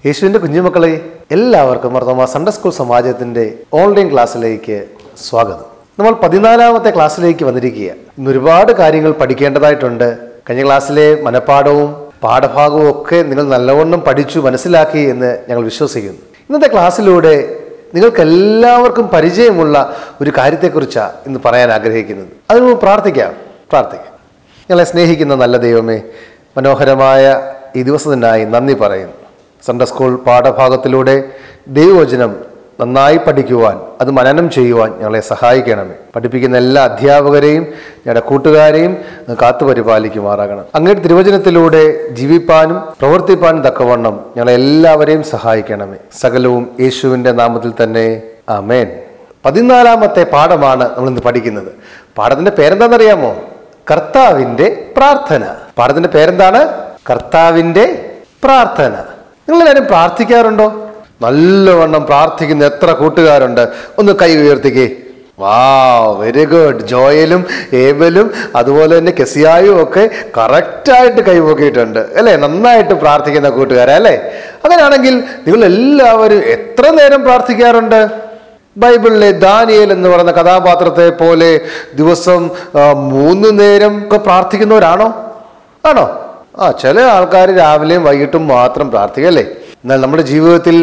യേശുവിൻ്റെ കുഞ്ഞുമക്കളെ എല്ലാവർക്കും മർദ്ദമ സൺഡേ സ്കൂൾ സമാജത്തിൻ്റെ ഓൺലൈൻ ക്ലാസ്സിലേക്ക് സ്വാഗതം നമ്മൾ പതിനാലാമത്തെ ക്ലാസ്സിലേക്ക് വന്നിരിക്കുക ഇന്ന് ഒരുപാട് കാര്യങ്ങൾ പഠിക്കേണ്ടതായിട്ടുണ്ട് കഴിഞ്ഞ ക്ലാസ്സിലെ മനപ്പാഠവും പാഠഭാഗവും ഒക്കെ നിങ്ങൾ നല്ലവണ്ണം പഠിച്ചു മനസ്സിലാക്കി എന്ന് ഞങ്ങൾ വിശ്വസിക്കുന്നു ഇന്നത്തെ ക്ലാസ്സിലൂടെ നിങ്ങൾക്ക് എല്ലാവർക്കും പരിചയമുള്ള ഒരു കാര്യത്തെക്കുറിച്ചാണ് ഇന്ന് പറയാൻ ആഗ്രഹിക്കുന്നത് അതിനു മുമ്പ് പ്രാർത്ഥിക്കാം പ്രാർത്ഥിക്കാം ഞങ്ങളെ സ്നേഹിക്കുന്ന നല്ല ദൈവമേ മനോഹരമായ ഈ ദിവസത്തിനായി നന്ദി പറയുന്നു സൺഡേ സ്കൂൾ പാഠഭാഗത്തിലൂടെ ദൈവവചനം നന്നായി പഠിക്കുവാൻ അത് മനനം ചെയ്യുവാൻ ഞങ്ങളെ സഹായിക്കണമേ പഠിപ്പിക്കുന്ന എല്ലാ അധ്യാപകരെയും ഞങ്ങളുടെ കൂട്ടുകാരെയും അങ്ങ് കാത്തുപരിപാലിക്കുമാറാകണം അങ്ങയുടെ തിരുവചനത്തിലൂടെ ജീവിപ്പാനും പ്രവർത്തിപ്പാനും തക്കവണ്ണം ഞങ്ങളെ എല്ലാവരെയും സഹായിക്കണമേ സകലവും യേശുവിൻ്റെ നാമത്തിൽ തന്നെ ആമേൻ പതിനാലാമത്തെ പാഠമാണ് നമ്മൾ ഇന്ന് പഠിക്കുന്നത് പാഠത്തിന്റെ പേരെന്താണെന്നറിയാമോ കർത്താവിന്റെ പ്രാർത്ഥന പാഠത്തിന്റെ പേരെന്താണ് കർത്താവിന്റെ പ്രാർത്ഥന നിങ്ങളെല്ലാവരും പ്രാർത്ഥിക്കാറുണ്ടോ നല്ലവണ്ണം പ്രാർത്ഥിക്കുന്ന എത്ര കൂട്ടുകാരുണ്ട് ഒന്ന് കൈ ഉയർത്തിക്കേ വാ വെരി ഗുഡ് ജോയലും ഏബലും അതുപോലെ തന്നെ കെസിയായും ഒക്കെ കറക്റ്റായിട്ട് കൈപൊക്കിയിട്ടുണ്ട് അല്ലേ നന്നായിട്ട് പ്രാർത്ഥിക്കുന്ന കൂട്ടുകാരെ അല്ലേ അങ്ങനെയാണെങ്കിൽ നിങ്ങൾ എല്ലാവരും എത്ര നേരം പ്രാർത്ഥിക്കാറുണ്ട് ബൈബിളിലെ ദാനിയേൽ എന്ന് പറയുന്ന കഥാപാത്രത്തെ പോലെ ദിവസം ആ, മൂന്ന് നേരം ഒക്കെ പ്രാർത്ഥിക്കുന്നവരാണോ ആണോ ആ ചില ആൾക്കാർ രാവിലെയും വൈകിട്ടും മാത്രം പ്രാർത്ഥിക്കും അല്ലേ എന്നാൽ നമ്മുടെ ജീവിതത്തിൽ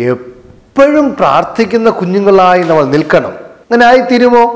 എപ്പോഴും പ്രാർത്ഥിക്കുന്ന കുഞ്ഞുങ്ങളായി നമ്മൾ നിൽക്കണം അങ്ങനെ ആയിത്തീരുമോ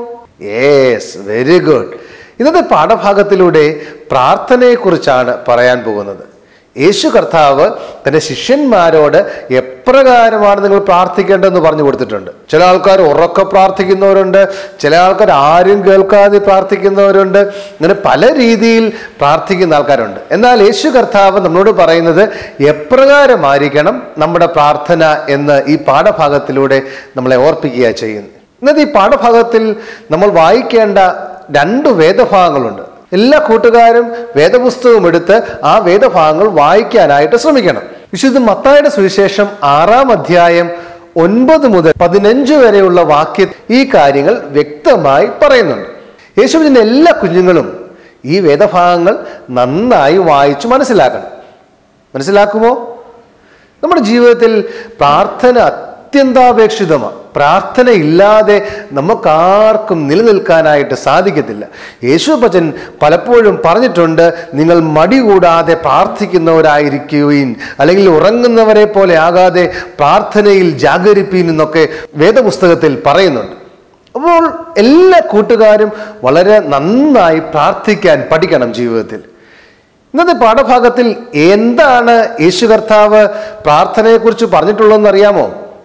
യേസ് വെരി ഗുഡ് ഇന്നത്തെ പാഠഭാഗത്തിലൂടെ പ്രാർത്ഥനയെക്കുറിച്ചാണ് പറയാൻ പോകുന്നത് യേശു കർത്താവ് തൻ്റെ ശിഷ്യന്മാരോട് എപ്രകാരമാണ് നിങ്ങൾ പ്രാർത്ഥിക്കേണ്ടതെന്ന് പറഞ്ഞു കൊടുത്തിട്ടുണ്ട് ചില ആൾക്കാർ ഉറക്കെ പ്രാർത്ഥിക്കുന്നവരുണ്ട് ചില ആൾക്കാർ ആരും കേൾക്കാതെ പ്രാർത്ഥിക്കുന്നവരുണ്ട് അങ്ങനെ പല രീതിയിൽ പ്രാർത്ഥിക്കുന്ന ആൾക്കാരുണ്ട് എന്നാൽ യേശു കർത്താവ് നമ്മളോട് പറയുന്നത് എപ്രകാരമായിരിക്കണം നമ്മുടെ പ്രാർത്ഥന എന്ന് ഈ പാഠഭാഗത്തിലൂടെ നമ്മളെ ഓർപ്പിക്കുക ചെയ്യുന്നു ഇന്നത്തെ ഈ പാഠഭാഗത്തിൽ നമ്മൾ വായിക്കേണ്ട രണ്ട് വേദഭാഗങ്ങളുണ്ട് എല്ലാ കൂട്ടുകാരും വേദപുസ്തകം എടുത്ത് ആ വേദഭാഗങ്ങൾ വായിക്കാനായിട്ട് ശ്രമിക്കണം വിശുദ്ധ മത്തായുടെ സുവിശേഷം ആറാം അധ്യായം ഒൻപത് മുതൽ പതിനഞ്ച് വരെയുള്ള വാക്യ ഈ കാര്യങ്ങൾ വ്യക്തമായി പറയുന്നുണ്ട് യേശുവിൻ്റെ എല്ലാ കുഞ്ഞുങ്ങളും ഈ വേദഭാഗങ്ങൾ നന്നായി വായിച്ചു മനസ്സിലാക്കണം മനസ്സിലാക്കുമോ നമ്മുടെ ജീവിതത്തിൽ പ്രാർത്ഥന അത്യന്താപേക്ഷിതമാണ് പ്രാർത്ഥന ഇല്ലാതെ നമുക്കാർക്കും നിലനിൽക്കാനായിട്ട് സാധിക്കത്തില്ല യേശു ഭജൻ പലപ്പോഴും പറഞ്ഞിട്ടുണ്ട് നിങ്ങൾ മടി കൂടാതെ പ്രാർത്ഥിക്കുന്നവരായിരിക്കുകയും അല്ലെങ്കിൽ ഉറങ്ങുന്നവരെ പോലെ ആകാതെ പ്രാർത്ഥനയിൽ ജാഗരിപ്പീൻ എന്നൊക്കെ വേദപുസ്തകത്തിൽ പറയുന്നുണ്ട് അപ്പോൾ എല്ലാ കൂട്ടുകാരും വളരെ നന്നായി പ്രാർത്ഥിക്കാൻ പഠിക്കണം ജീവിതത്തിൽ ഇന്നത്തെ പാഠഭാഗത്തിൽ എന്താണ് യേശു കർത്താവ് പ്രാർത്ഥനയെക്കുറിച്ച് പറഞ്ഞിട്ടുള്ളതെന്ന് അറിയാമോ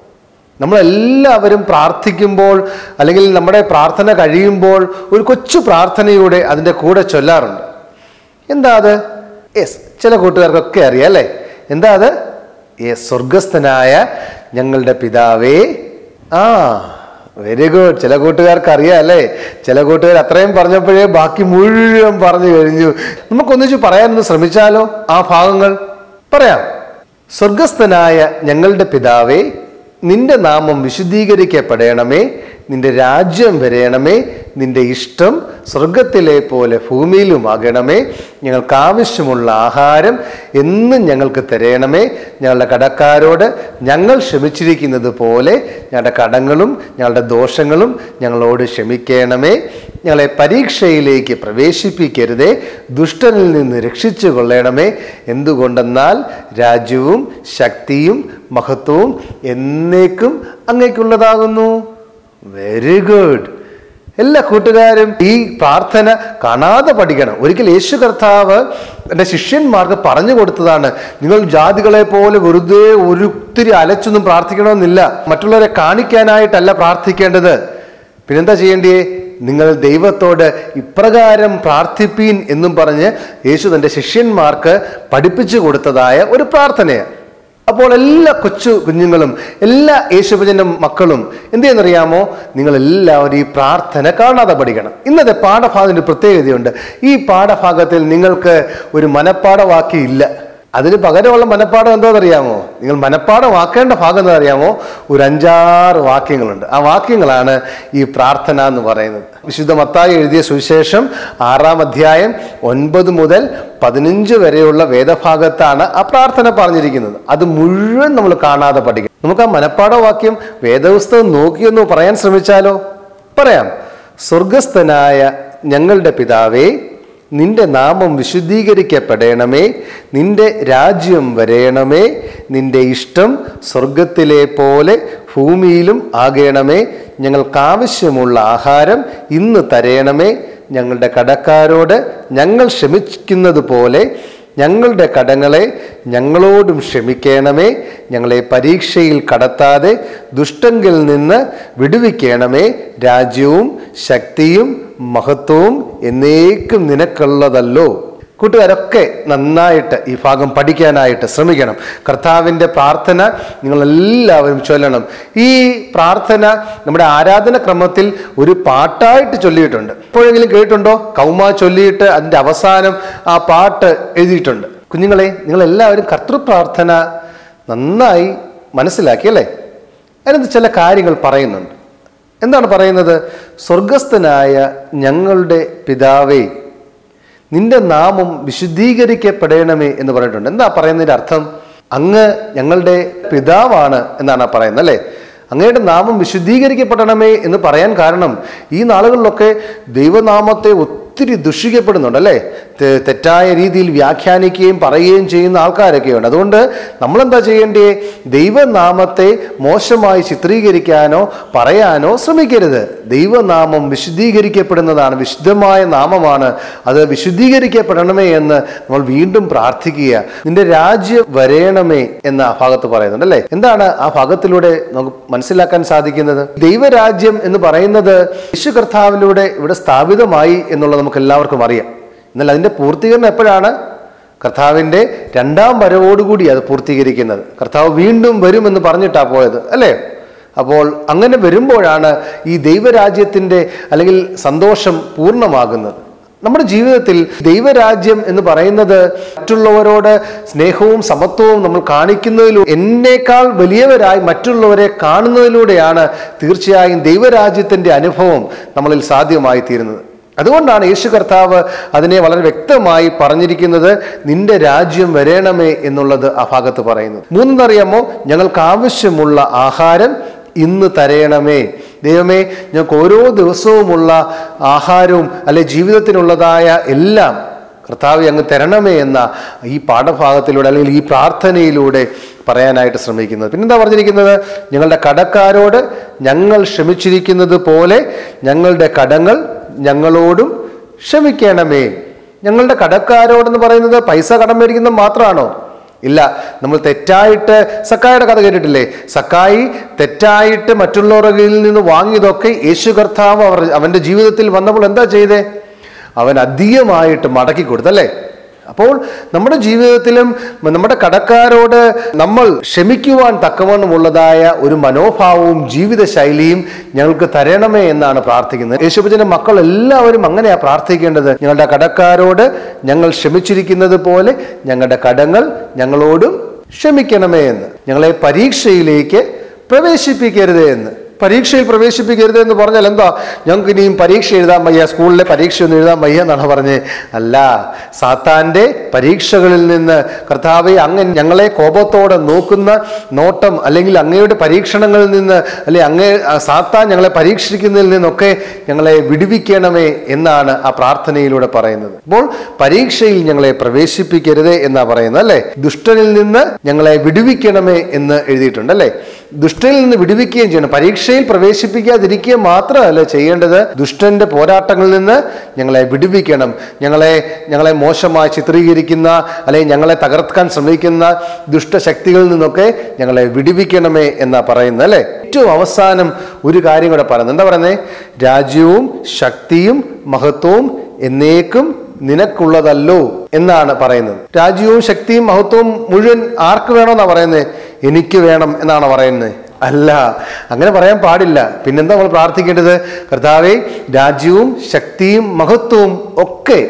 നമ്മളെല്ലാവരും പ്രാർത്ഥിക്കുമ്പോൾ അല്ലെങ്കിൽ നമ്മുടെ പ്രാർത്ഥന കഴിയുമ്പോൾ ഒരു കൊച്ചു പ്രാർത്ഥനയുടെ അതിൻ്റെ കൂടെ ചൊല്ലാറുണ്ട് എന്താ അത് യെസ് ചില കൂട്ടുകാർക്കൊക്കെ അറിയാം അല്ലേ എന്താ അത് യെസ് സ്വർഗസ്ഥനായ ഞങ്ങളുടെ പിതാവേ ആ വെരി ഗുഡ് ചില കൂട്ടുകാർക്ക് അറിയാം അല്ലേ ചില കൂട്ടുകാർ അത്രയും പറഞ്ഞപ്പോഴേ ബാക്കി മുഴുവൻ പറഞ്ഞു കഴിഞ്ഞു നമുക്കൊന്നിച്ച് പറയാനൊന്ന് ശ്രമിച്ചാലോ ആ ഭാഗങ്ങൾ പറയാം സ്വർഗസ്ഥനായ ഞങ്ങളുടെ പിതാവേ നിന്റെ നാമം വിശുദ്ധീകരിക്കപ്പെടണമേ നിന്റെ രാജ്യം വരയണമേ നിന്റെ ഇഷ്ടം സ്വർഗത്തിലെ പോലെ ഭൂമിയിലുമാകണമേ ഞങ്ങൾക്ക് ആവശ്യമുള്ള ആഹാരം എന്നും ഞങ്ങൾക്ക് തരയണമേ ഞങ്ങളുടെ കടക്കാരോട് ഞങ്ങൾ ക്ഷമിച്ചിരിക്കുന്നത് പോലെ ഞങ്ങളുടെ കടങ്ങളും ഞങ്ങളുടെ ദോഷങ്ങളും ഞങ്ങളോട് ക്ഷമിക്കണമേ ഞങ്ങളെ പരീക്ഷയിലേക്ക് പ്രവേശിപ്പിക്കരുതേ ദുഷ്ടനിൽ നിന്ന് രക്ഷിച്ചു കൊള്ളണമേ എന്തുകൊണ്ടെന്നാൽ രാജ്യവും ശക്തിയും മഹത്വവും എന്നേക്കും അങ്ങേക്കുള്ളതാകുന്നു വെരി ഗുഡ് എല്ലാ കൂട്ടുകാരും ഈ പ്രാർത്ഥന കാണാതെ പഠിക്കണം ഒരിക്കൽ യേശു കർത്താവ് എൻ്റെ ശിഷ്യന്മാർക്ക് പറഞ്ഞു കൊടുത്തതാണ് നിങ്ങൾ ജാതികളെ പോലെ വെറുതെ ഒരിത്തിരി അലച്ചൊന്നും പ്രാർത്ഥിക്കണമെന്നില്ല മറ്റുള്ളവരെ കാണിക്കാനായിട്ടല്ല പ്രാർത്ഥിക്കേണ്ടത് പിന്നെന്താ ചെയ്യേണ്ടിയേ നിങ്ങൾ ദൈവത്തോട് ഇപ്രകാരം പ്രാർത്ഥിപ്പീൻ എന്നും പറഞ്ഞ് യേശു തൻ്റെ ശിഷ്യന്മാർക്ക് പഠിപ്പിച്ചു കൊടുത്തതായ ഒരു പ്രാർത്ഥനയാണ് അപ്പോൾ എല്ലാ കൊച്ചു കുഞ്ഞുങ്ങളും എല്ലാ യേശുഭജന്റെ മക്കളും എന്ത് ചെയ്യുന്നറിയാമോ നിങ്ങൾ എല്ലാവരും ഈ പ്രാർത്ഥന കാണാതെ പഠിക്കണം ഇന്നത്തെ പാഠഭാഗത്തിന് ഒരു പ്രത്യേകതയുണ്ട് ഈ പാഠഭാഗത്തിൽ നിങ്ങൾക്ക് ഒരു മനപ്പാഠവാക്യം ഇല്ല അതിന് പകരമുള്ള മനപ്പാഠം എന്താണെന്നറിയാമോ നിങ്ങൾ മനപ്പാഠമാക്കേണ്ട ഭാഗം എന്താ അറിയാമോ ഒരു അഞ്ചാറ് വാക്യങ്ങളുണ്ട് ആ വാക്യങ്ങളാണ് ഈ പ്രാർത്ഥന എന്ന് പറയുന്നത് വിശുദ്ധ മത്തായി എഴുതിയ സുവിശേഷം ആറാം അധ്യായം ഒൻപത് മുതൽ പതിനഞ്ച് വരെയുള്ള വേദഭാഗത്താണ് ആ പ്രാർത്ഥന പറഞ്ഞിരിക്കുന്നത് അത് മുഴുവൻ നമ്മൾ കാണാതെ പഠിക്കും നമുക്ക് ആ മനപ്പാഠവാക്യം വേദപുസ്തകം നോക്കിയൊന്ന് പറയാൻ ശ്രമിച്ചാലോ പറയാം സ്വർഗസ്ഥനായ ഞങ്ങളുടെ പിതാവേ നിന്റെ നാമം വിശുദ്ധീകരിക്കപ്പെടണമേ നിന്റെ രാജ്യം വരയണമേ നിന്റെ ഇഷ്ടം സ്വർഗത്തിലെ പോലെ ഭൂമിയിലും ആകണമേ ഞങ്ങൾക്കാവശ്യമുള്ള ആഹാരം ഇന്ന് തരയണമേ ഞങ്ങളുടെ കടക്കാരോട് ഞങ്ങൾ ക്ഷമിക്കുന്നത് പോലെ ഞങ്ങളുടെ കടങ്ങളെ ഞങ്ങളോടും ക്ഷമിക്കണമേ ഞങ്ങളെ പരീക്ഷയിൽ കടത്താതെ ദുഷ്ടങ്കിൽ നിന്ന് വിടുവിക്കണമേ രാജ്യവും ശക്തിയും മഹത്വവും എന്നേക്കും നിനക്കുള്ളതല്ലോ കൂട്ടുകാരൊക്കെ നന്നായിട്ട് ഈ ഭാഗം പഠിക്കാനായിട്ട് ശ്രമിക്കണം കർത്താവിൻ്റെ പ്രാർത്ഥന നിങ്ങളെല്ലാവരും ചൊല്ലണം ഈ പ്രാർത്ഥന നമ്മുടെ ആരാധന ക്രമത്തിൽ ഒരു പാട്ടായിട്ട് ചൊല്ലിയിട്ടുണ്ട് എപ്പോഴെങ്കിലും കേട്ടിട്ടുണ്ടോ കൗമ ചൊല്ലിയിട്ട് അതിൻ്റെ അവസാനം ആ പാട്ട് എഴുതിയിട്ടുണ്ട് കുഞ്ഞുങ്ങളെ നിങ്ങളെല്ലാവരും കർത്തൃപ്രാർത്ഥന നന്നായി മനസ്സിലാക്കി അല്ലേ അതിനകത്ത് ചില കാര്യങ്ങൾ പറയുന്നുണ്ട് എന്താണ് പറയുന്നത് സ്വർഗസ്ഥനായ ഞങ്ങളുടെ പിതാവേ നിന്റെ നാമം വിശുദ്ധീകരിക്കപ്പെടണമേ എന്ന് പറഞ്ഞിട്ടുണ്ട് എന്താ പറയുന്നതിന്റെ അർത്ഥം അങ്ങ് ഞങ്ങളുടെ പിതാവാണ് എന്നാണ് പറയുന്നത് അല്ലേ അങ്ങയുടെ നാമം വിശുദ്ധീകരിക്കപ്പെടണമേ എന്ന് പറയാൻ കാരണം ഈ നാളുകളിലൊക്കെ ദൈവനാമത്തെ ഒത്തിരി ദുഷിക്കപ്പെടുന്നുണ്ട് അല്ലേ തെ- തെറ്റായ രീതിയിൽ വ്യാഖ്യാനിക്കുകയും പറയുകയും ചെയ്യുന്ന ആൾക്കാരൊക്കെയുണ്ട് അതുകൊണ്ട് നമ്മളെന്താ ചെയ്യേണ്ടേ ദൈവനാമത്തെ മോശമായി ചിത്രീകരിക്കാനോ പറയാനോ ശ്രമിക്കരുത് ദൈവനാമം വിശുദ്ധീകരിക്കപ്പെടുന്നതാണ് വിശുദ്ധമായ നാമമാണ് അത് വിശുദ്ധീകരിക്കപ്പെടണമേ എന്ന് നമ്മൾ വീണ്ടും പ്രാർത്ഥിക്കുക നിന്റെ രാജ്യം വരേണമേ എന്ന ആ ഭാഗത്ത് പറയുന്നുണ്ട് അല്ലേ എന്താണ് ആ ഭാഗത്തിലൂടെ നമുക്ക് മനസ്സിലാക്കാൻ സാധിക്കുന്നത് ദൈവരാജ്യം എന്ന് പറയുന്നത് യേശു കർത്താവിലൂടെ ഇവിടെ സ്ഥാപിതമായി എന്നുള്ളത് നമുക്ക് എല്ലാവർക്കും അറിയാം എന്നാൽ അതിന്റെ പൂർത്തീകരണം എപ്പോഴാണ് കർത്താവിൻ്റെ രണ്ടാം വരവോടുകൂടി അത് പൂർത്തീകരിക്കുന്നത് കർത്താവ് വീണ്ടും വരുമെന്ന് പറഞ്ഞിട്ടാ പോയത് അല്ലേ അപ്പോൾ അങ്ങനെ വരുമ്പോഴാണ് ഈ ദൈവരാജ്യത്തിൻ്റെ അല്ലെങ്കിൽ സന്തോഷം പൂർണ്ണമാകുന്നത് നമ്മുടെ ജീവിതത്തിൽ ദൈവരാജ്യം എന്ന് പറയുന്നത് മറ്റുള്ളവരോട് സ്നേഹവും സമത്വവും നമ്മൾ കാണിക്കുന്നതിലൂടെ എന്നേക്കാൾ വലിയവരായി മറ്റുള്ളവരെ കാണുന്നതിലൂടെയാണ് തീർച്ചയായും ദൈവരാജ്യത്തിൻ്റെ അനുഭവം നമ്മളിൽ സാധ്യമായി തീരുന്നത് അതുകൊണ്ടാണ് യേശു കർത്താവ് അതിനെ വളരെ വ്യക്തമായി പറഞ്ഞിരിക്കുന്നത് നിന്റെ രാജ്യം വരേണമേ എന്നുള്ളത് ആ ഭാഗത്ത് പറയുന്നത് മൂന്നെന്നറിയാമോ ഞങ്ങൾക്ക് ആവശ്യമുള്ള ആഹാരം ഇന്ന് തരയണമേ ദൈവമേ ഞങ്ങൾക്ക് ഓരോ ദിവസവുമുള്ള ആഹാരവും അല്ലെ ജീവിതത്തിനുള്ളതായ എല്ലാം കർത്താവ് അങ്ങ് തരണമേ എന്ന ഈ പാഠഭാഗത്തിലൂടെ അല്ലെങ്കിൽ ഈ പ്രാർത്ഥനയിലൂടെ പറയാനായിട്ട് ശ്രമിക്കുന്നത് പിന്നെന്താ പറഞ്ഞിരിക്കുന്നത് ഞങ്ങളുടെ കടക്കാരോട് ഞങ്ങൾ ക്ഷമിച്ചിരിക്കുന്നത് പോലെ ഞങ്ങളുടെ കടങ്ങൾ ഞങ്ങളോടും ക്ഷമിക്കണമേ ഞങ്ങളുടെ കടക്കാരോടെന്ന് പറയുന്നത് പൈസ കടം മേടിക്കുന്നത് മാത്രമാണോ ഇല്ല നമ്മൾ തെറ്റായിട്ട് സക്കായിയുടെ കഥ കേട്ടിട്ടില്ലേ സക്കായി തെറ്റായിട്ട് മറ്റുള്ളവരുടെ നിന്ന് വാങ്ങിയതൊക്കെ യേശു കർത്താവ് അവർ അവൻ്റെ ജീവിതത്തിൽ വന്നപ്പോൾ എന്താ ചെയ്തേ അവൻ അധികമായിട്ട് മടക്കി കൊടുത്തല്ലേ അപ്പോൾ നമ്മുടെ ജീവിതത്തിലും നമ്മുടെ കടക്കാരോട് നമ്മൾ ക്ഷമിക്കുവാൻ തക്കവണ്ണമുള്ളതായ ഒരു മനോഭാവവും ജീവിതശൈലിയും ഞങ്ങൾക്ക് തരണമേ എന്നാണ് പ്രാർത്ഥിക്കുന്നത് യേശുഭജന്റെ മക്കൾ എല്ലാവരും അങ്ങനെയാ പ്രാർത്ഥിക്കേണ്ടത് ഞങ്ങളുടെ കടക്കാരോട് ഞങ്ങൾ ക്ഷമിച്ചിരിക്കുന്നത് പോലെ ഞങ്ങളുടെ കടങ്ങൾ ഞങ്ങളോടും ക്ഷമിക്കണമേ എന്ന് ഞങ്ങളെ പരീക്ഷയിലേക്ക് പ്രവേശിപ്പിക്കരുതേ എന്ന് പരീക്ഷയിൽ പ്രവേശിപ്പിക്കരുത് എന്ന് പറഞ്ഞാൽ എന്താ ഞങ്ങൾക്ക് ഇനിയും പരീക്ഷ എഴുതാൻ വയ്യ സ്കൂളിലെ പരീക്ഷയൊന്നും എഴുതാൻ വയ്യ എന്നാണ് പറഞ്ഞത് അല്ല സാത്താന്റെ പരീക്ഷകളിൽ നിന്ന് കർത്താവെ അങ്ങ് ഞങ്ങളെ കോപത്തോടെ നോക്കുന്ന നോട്ടം അല്ലെങ്കിൽ അങ്ങയുടെ പരീക്ഷണങ്ങളിൽ നിന്ന് അല്ലെ അങ്ങേ ആ സാത്താൻ ഞങ്ങളെ പരീക്ഷിക്കുന്നതിൽ നിന്നൊക്കെ ഞങ്ങളെ വിടുവിക്കണമേ എന്നാണ് ആ പ്രാർത്ഥനയിലൂടെ പറയുന്നത് അപ്പോൾ പരീക്ഷയിൽ ഞങ്ങളെ പ്രവേശിപ്പിക്കരുത് എന്നാ പറയുന്നത് അല്ലേ ദുഷ്ടനിൽ നിന്ന് ഞങ്ങളെ വിടുവിക്കണമേ എന്ന് എഴുതിയിട്ടുണ്ട് അല്ലേ ദുഷ്ടനിൽ നിന്ന് വിടുവിക്കുകയും ചെയ്യണം പരീക്ഷയിൽ പ്രവേശിപ്പിക്കാതിരിക്കുക മാത്രമല്ല ചെയ്യേണ്ടത് ദുഷ്ടന്റെ പോരാട്ടങ്ങളിൽ നിന്ന് ഞങ്ങളെ വിടുവിക്കണം ഞങ്ങളെ ഞങ്ങളെ മോശമായി ചിത്രീകരിക്കുന്ന അല്ലെങ്കിൽ ഞങ്ങളെ തകർക്കാൻ ശ്രമിക്കുന്ന ദുഷ്ടശക്തികളിൽ നിന്നൊക്കെ ഞങ്ങളെ വിടുവിക്കണമേ എന്നാ പറയുന്നത് അല്ലേ ഏറ്റവും അവസാനം ഒരു കാര്യം കൂടെ പറയുന്നത് എന്താ പറയുന്നത് രാജ്യവും ശക്തിയും മഹത്വവും എന്നേക്കും നിനക്കുള്ളതല്ലോ എന്നാണ് പറയുന്നത് രാജ്യവും ശക്തിയും മഹത്വവും മുഴുവൻ ആർക്ക് വേണമെന്നാണ് പറയുന്നത് എനിക്ക് വേണം എന്നാണ് പറയുന്നത് അല്ല അങ്ങനെ പറയാൻ പാടില്ല പിന്നെന്താ നമ്മൾ പ്രാർത്ഥിക്കേണ്ടത് കർത്താവെ രാജ്യവും ശക്തിയും മഹത്വവും ഒക്കെ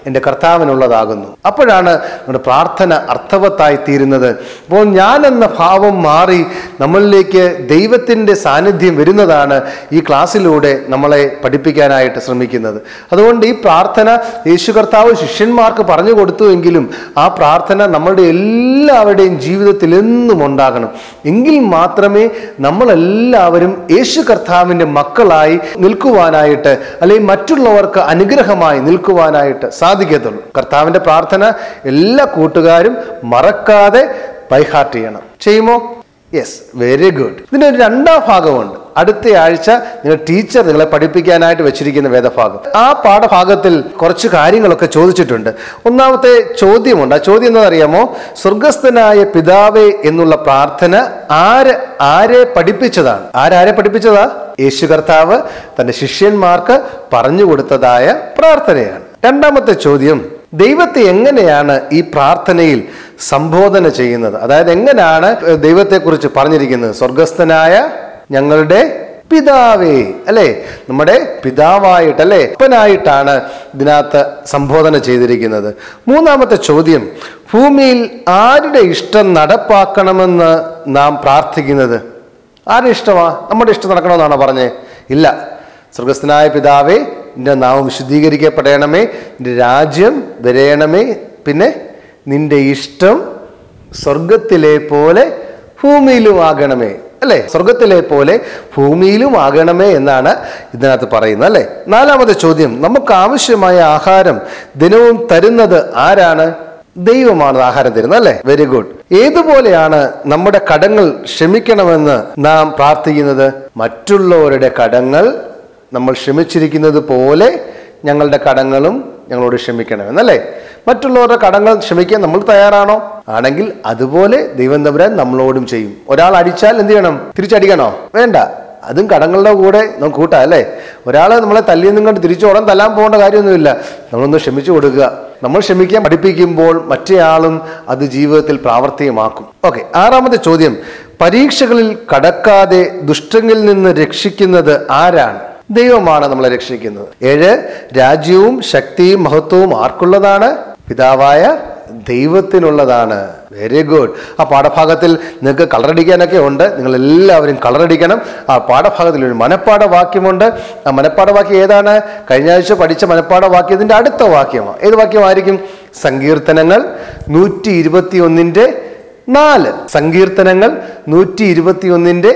എൻ്റെ കർത്താവിനുള്ളതാകുന്നു അപ്പോഴാണ് നമ്മുടെ പ്രാർത്ഥന അർത്ഥവത്തായി തീരുന്നത് അപ്പോൾ ഞാൻ എന്ന ഭാവം മാറി നമ്മളിലേക്ക് ദൈവത്തിൻ്റെ സാന്നിധ്യം വരുന്നതാണ് ഈ ക്ലാസ്സിലൂടെ നമ്മളെ പഠിപ്പിക്കാനായിട്ട് ശ്രമിക്കുന്നത് അതുകൊണ്ട് ഈ പ്രാർത്ഥന യേശു കർത്താവ് ശിഷ്യന്മാർക്ക് പറഞ്ഞു കൊടുത്തുവെങ്കിലും ആ പ്രാർത്ഥന നമ്മളുടെ എല്ലാവരുടെയും ജീവിതത്തിൽ എന്നും ഉണ്ടാകണം എങ്കിൽ മാത്രമേ നമ്മളെല്ലാവരും യേശു കർത്താവിൻ്റെ മക്കളായി നിൽക്കുവാനായിട്ട് അല്ലെങ്കിൽ മറ്റുള്ളവർക്ക് അനുഗ്രഹമായി നിൽക്കുവാനായിട്ട് സാധിക്കത്തുള്ളൂ കർത്താവിൻ്റെ പ്രാർത്ഥന എല്ലാ കൂട്ടുകാരും മറക്കാതെ ബൈഹാർട്ട് ചെയ്യണം ചെയ്യുമോ യെസ് വെരി ഗുഡ് ഇതിൻ്റെ ഒരു രണ്ടാം ഭാഗമുണ്ട് അടുത്ത ആഴ്ച നിങ്ങൾ ടീച്ചർ നിങ്ങളെ പഠിപ്പിക്കാനായിട്ട് വെച്ചിരിക്കുന്ന വേദഭാഗം ആ പാഠഭാഗത്തിൽ കുറച്ച് കാര്യങ്ങളൊക്കെ ചോദിച്ചിട്ടുണ്ട് ഒന്നാമത്തെ ചോദ്യമുണ്ട് ആ ചോദ്യം എന്താണെന്നറിയാമോ സ്വർഗസ്ഥനായ പിതാവേ എന്നുള്ള പ്രാർത്ഥന ആര് ആരെ പഠിപ്പിച്ചതാണ് ആരാരെ പഠിപ്പിച്ചതാ യേശു കർത്താവ് തന്റെ ശിഷ്യന്മാർക്ക് പറഞ്ഞു കൊടുത്തതായ പ്രാർത്ഥനയാണ് രണ്ടാമത്തെ ചോദ്യം ദൈവത്തെ എങ്ങനെയാണ് ഈ പ്രാർത്ഥനയിൽ സംബോധന ചെയ്യുന്നത് അതായത് എങ്ങനെയാണ് ദൈവത്തെക്കുറിച്ച് പറഞ്ഞിരിക്കുന്നത് സ്വർഗസ്ഥനായ ഞങ്ങളുടെ പിതാവേ അല്ലേ നമ്മുടെ പിതാവായിട്ട് അല്ലേ അപ്പനായിട്ടാണ് ഇതിനകത്ത് സംബോധന ചെയ്തിരിക്കുന്നത് മൂന്നാമത്തെ ചോദ്യം ഭൂമിയിൽ ആരുടെ ഇഷ്ടം നടപ്പാക്കണമെന്ന് നാം പ്രാർത്ഥിക്കുന്നത് ആരുടെ ഇഷ്ടമാ നമ്മുടെ ഇഷ്ടം നടക്കണമെന്നാണോ പറഞ്ഞേ ഇല്ല സ്വർഗസ്ഥനായ പിതാവേ നിന്റെ നാമം വിശുദ്ധീകരിക്കപ്പെടണമേ നിന്റെ രാജ്യം വരയണമേ പിന്നെ നിന്റെ ഇഷ്ടം സ്വർഗത്തിലെ പോലെ ഭൂമിയിലും ആകണമേ അല്ലേ സ്വർഗത്തിലെ പോലെ ഭൂമിയിലും ആകണമേ എന്നാണ് ഇതിനകത്ത് പറയുന്നത് അല്ലേ നാലാമത്തെ ചോദ്യം നമുക്ക് ആവശ്യമായ ആഹാരം ദിനവും തരുന്നത് ആരാണ് ദൈവമാണ് ആഹാരം തരുന്നത് അല്ലേ വെരി ഗുഡ് ഏതുപോലെയാണ് നമ്മുടെ കടങ്ങൾ ക്ഷമിക്കണമെന്ന് നാം പ്രാർത്ഥിക്കുന്നത് മറ്റുള്ളവരുടെ കടങ്ങൾ നമ്മൾ ക്ഷമിച്ചിരിക്കുന്നത് പോലെ ഞങ്ങളുടെ കടങ്ങളും ഞങ്ങളോട് ക്ഷമിക്കണമെന്നല്ലേ മറ്റുള്ളവരുടെ കടങ്ങൾ ക്ഷമിക്കാൻ നമ്മൾ തയ്യാറാണോ ആണെങ്കിൽ അതുപോലെ ദൈവം തമ്പുരാൻ നമ്മളോടും ചെയ്യും ഒരാൾ അടിച്ചാൽ എന്ത് ചെയ്യണം തിരിച്ചടിക്കണോ വേണ്ട അതും കടങ്ങളുടെ കൂടെ നമുക്ക് കൂട്ടാം അല്ലേ ഒരാൾ നമ്മളെ തല്ലിയെന്നും കണ്ട് തിരിച്ചോടാൻ തല്ലാൻ പോകേണ്ട കാര്യമൊന്നുമില്ല നമ്മളൊന്ന് ക്ഷമിച്ചു കൊടുക്കുക നമ്മൾ ക്ഷമിക്കാൻ പഠിപ്പിക്കുമ്പോൾ മറ്റേയാളും അത് ജീവിതത്തിൽ പ്രാവർത്തികമാക്കും ഓക്കെ ആറാമത്തെ ചോദ്യം പരീക്ഷകളിൽ കടക്കാതെ ദുഷ്ടങ്ങളിൽ നിന്ന് രക്ഷിക്കുന്നത് ആരാണ് ദൈവമാണ് നമ്മളെ രക്ഷിക്കുന്നത് ഏഴ് രാജ്യവും ശക്തിയും മഹത്വവും ആർക്കുള്ളതാണ് പിതാവായ ദൈവത്തിനുള്ളതാണ് വെരി ഗുഡ് ആ പാഠഭാഗത്തിൽ നിങ്ങൾക്ക് കളറടിക്കാനൊക്കെ ഉണ്ട് നിങ്ങൾ എല്ലാവരും കളറടിക്കണം ആ പാഠഭാഗത്തിൽ ഒരു മനപ്പാഠ വാക്യമുണ്ട് ആ മനപ്പാഠ വാക്യം ഏതാണ് കഴിഞ്ഞ ആഴ്ച പഠിച്ച മനപ്പാഠ വാക്യത്തിൻ്റെ അടുത്ത വാക്യമാണ് ഏത് വാക്യമായിരിക്കും സങ്കീർത്തനങ്ങൾ നൂറ്റി ഇരുപത്തി ഒന്നിൻ്റെ നാല് സങ്കീർത്തനങ്ങൾ നൂറ്റി ഇരുപത്തി ഒന്നിൻ്റെ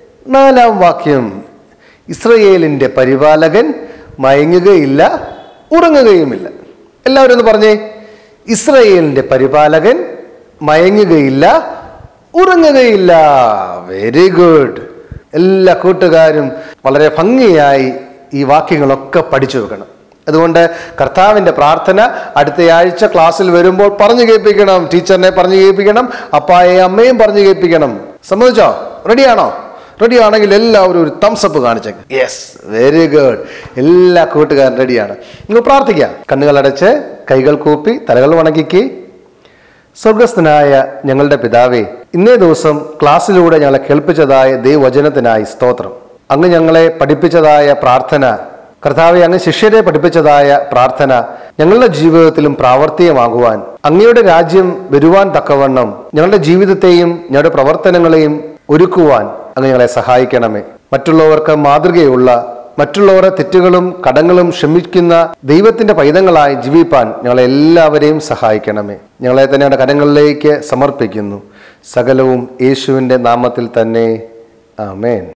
നാലാം വാക്യം ഇസ്രയേലിൻ്റെ പരിപാലകൻ മയങ്ങുകയില്ല ഉറങ്ങുകയുമില്ല എല്ലാവരും ഒന്ന് പറഞ്ഞേ ഇസ്രയേലിൻ്റെ പരിപാലകൻ മയങ്ങുകയില്ല ഉറങ്ങുകയില്ല വെരി ഗുഡ് എല്ലാ കൂട്ടുകാരും വളരെ ഭംഗിയായി ഈ വാക്യങ്ങളൊക്കെ പഠിച്ചു വെക്കണം അതുകൊണ്ട് കർത്താവിൻ്റെ പ്രാർത്ഥന അടുത്തയാഴ്ച ക്ലാസ്സിൽ വരുമ്പോൾ പറഞ്ഞു കേൾപ്പിക്കണം ടീച്ചറിനെ പറഞ്ഞു കേൾപ്പിക്കണം അപ്പായെ അമ്മയും പറഞ്ഞു കേൾപ്പിക്കണം സമ്മതിച്ചോ റെഡിയാണോ റെഡി ആണെങ്കിൽ എല്ലാവരും ഒരു തംസപ്പ് കാണിച്ചേക്ക് യെസ് വെരി ഗുഡ് എല്ലാ കൂട്ടുകാരും റെഡിയാണ് നിങ്ങൾ പ്രാർത്ഥിക്കുക കണ്ണുകൾ അടച്ച് കൈകൾ കൂപ്പി തലകൾ വണക്കിക്ക് സ്വർഗസ്ഥനായ ഞങ്ങളുടെ പിതാവേ ഇന്നേ ദിവസം ക്ലാസ്സിലൂടെ ഞങ്ങളെ കേൾപ്പിച്ചതായ ദൈവവചനത്തിനായി സ്തോത്രം അങ്ങ് ഞങ്ങളെ പഠിപ്പിച്ചതായ പ്രാർത്ഥന കർത്താവെ അങ്ങ് ശിഷ്യരെ പഠിപ്പിച്ചതായ പ്രാർത്ഥന ഞങ്ങളുടെ ജീവിതത്തിലും പ്രാവർത്തികമാകുവാൻ അങ്ങയുടെ രാജ്യം വരുവാൻ തക്കവണ്ണം ഞങ്ങളുടെ ജീവിതത്തെയും ഞങ്ങളുടെ പ്രവർത്തനങ്ങളെയും ഒരുക്കുവാൻ അങ്ങ് ഞങ്ങളെ സഹായിക്കണമേ മറ്റുള്ളവർക്ക് മാതൃകയുള്ള മറ്റുള്ളവരുടെ തെറ്റുകളും കടങ്ങളും ക്ഷമിക്കുന്ന ദൈവത്തിന്റെ പൈതങ്ങളായി ജീവിപ്പാൻ ഞങ്ങളെ എല്ലാവരെയും സഹായിക്കണമേ ഞങ്ങളെ തന്നെ ഞങ്ങളുടെ കരങ്ങളിലേക്ക് സമർപ്പിക്കുന്നു സകലവും യേശുവിൻ്റെ നാമത്തിൽ തന്നെ ആമേൻ